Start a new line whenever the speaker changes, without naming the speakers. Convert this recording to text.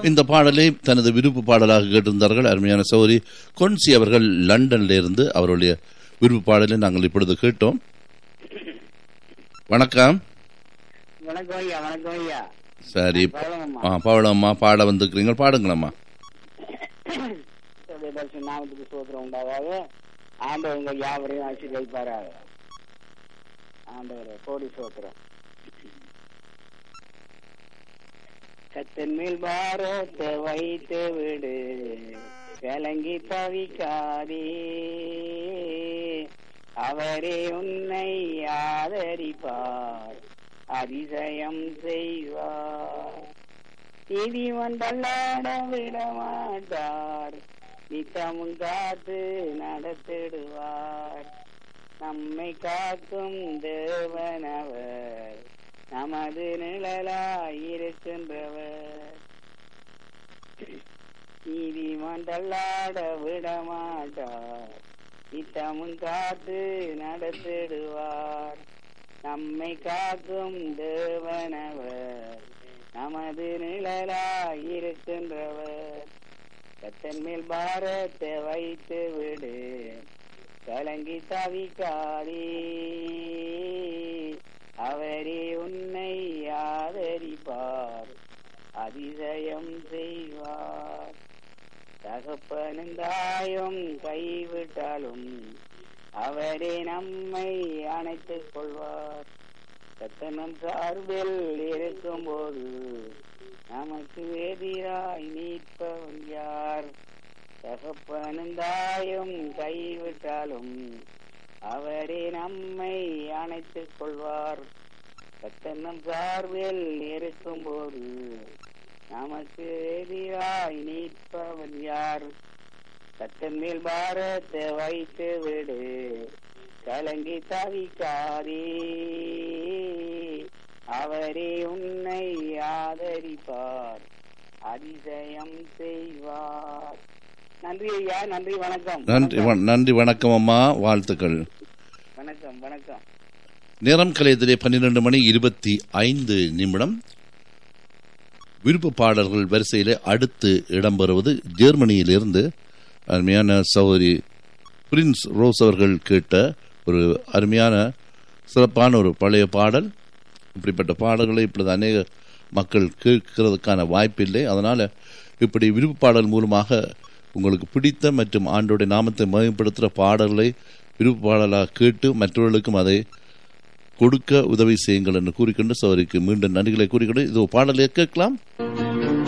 இந்த பாடலை தனது விருப்பு பாடலாக கேட்டிருந்தார்கள் அருமையான சௌரி கொன்சி அவர்கள் லண்டன்ல இருந்து அவருடைய விருப்பு பாடலை நாங்கள் இப்பொழுது கேட்டோம் வணக்கம்
வணக்கம் ஐயா வணக்கம் ஐயா
சரி
பழகம்மா
ஆ பவளம்மா பாட வந்திருக்கிறீங்க பாடுங்களம்மா
பரிசு நாமத்துக்கு சோத்திரம் உண்டாகாத ஆண்டவர் உங்க யாவரையும் ஆசீர்வதிப்பாராக ஆண்டவரே கோடி சோத்திரம் கத்தன் மேல் பாரத்தை வைத்து விடு கலங்கி தவிக்காதே அவரே உன்னை ஆதரிப்பார் அதிசயம் செய்வார் நீதிமன் தள்ளாட விட மாட்டார் நித்தமும் காத்து நடத்திடுவார் நம்மை காக்கும் தேவனவர் நமது நிழலாயிருக்கின்றவர் நீதிமன் தள்ளாட விட மாட்டார் நித்தமும் காத்து நடத்திடுவார் நம்மை காக்கும் தேவனவர் நமது நிழலாயிருக்கின்றவர் கத்தன் மேல் பாரத்தை வைத்து விடு கலங்கி தவிக்காதே அவரே உன்னை ஆதரிப்பார் அதிசயம் செய்வார் தகப்பனும் தாயும் கைவிட்டாலும் அவரே நம்மை அணைத்துக் கொள்வார் கத்தனம் சார்பில் இருக்கும்போது நமக்கு எதிராய் நீட்பவன் யார் தகப்பனும் தாயும் கைவிட்டாலும் அவரே நம்மை அணைத்துக் கொள்வார் கத்தனம் சார்பில் இருக்கும்போது நமக்கு எதிராய் நீட்பவன் யார் கத்தன் மேல் பாரத்தை வைத்து விடு கலங்கி தவிக்காதே அவரே உன்னை ஆதரிப்பார் அதிசயம் செய்வார் நன்றி ஐயா நன்றி வணக்கம்
நன்றி வ- நன்றி வணக்கம் அம்மா வாழ்த்துக்கள்
வணக்கம் வணக்கம்
நேரம் கலையத்திலே பன்னிரண்டு மணி இருபத்தி ஐந்து நிமிடம் விருப்ப பாடல்கள் வரிசையிலே அடுத்து இடம்பெறுவது ஜெர்மனியிலிருந்து அருமையான சௌரி பிரின்ஸ் ரோஸ் அவர்கள் கேட்ட ஒரு அருமையான சிறப்பான ஒரு பழைய பாடல் இப்படிப்பட்ட பாடல்களை இப்பொழுது அநேக மக்கள் கேட்கிறதுக்கான வாய்ப்பில்லை அதனால் இப்படி விருப்ப பாடல் மூலமாக உங்களுக்கு பிடித்த மற்றும் ஆண்டோடைய நாமத்தை மேம்படுத்துகிற பாடல்களை விருப்ப பாடலாக கேட்டு மற்றவர்களுக்கும் அதை கொடுக்க உதவி செய்யுங்கள் என்று கூறிக்கொண்டு சௌரிக்கு மீண்டும் நன்றிகளை கூறிக்கொண்டு இது பாடலை கேட்கலாம்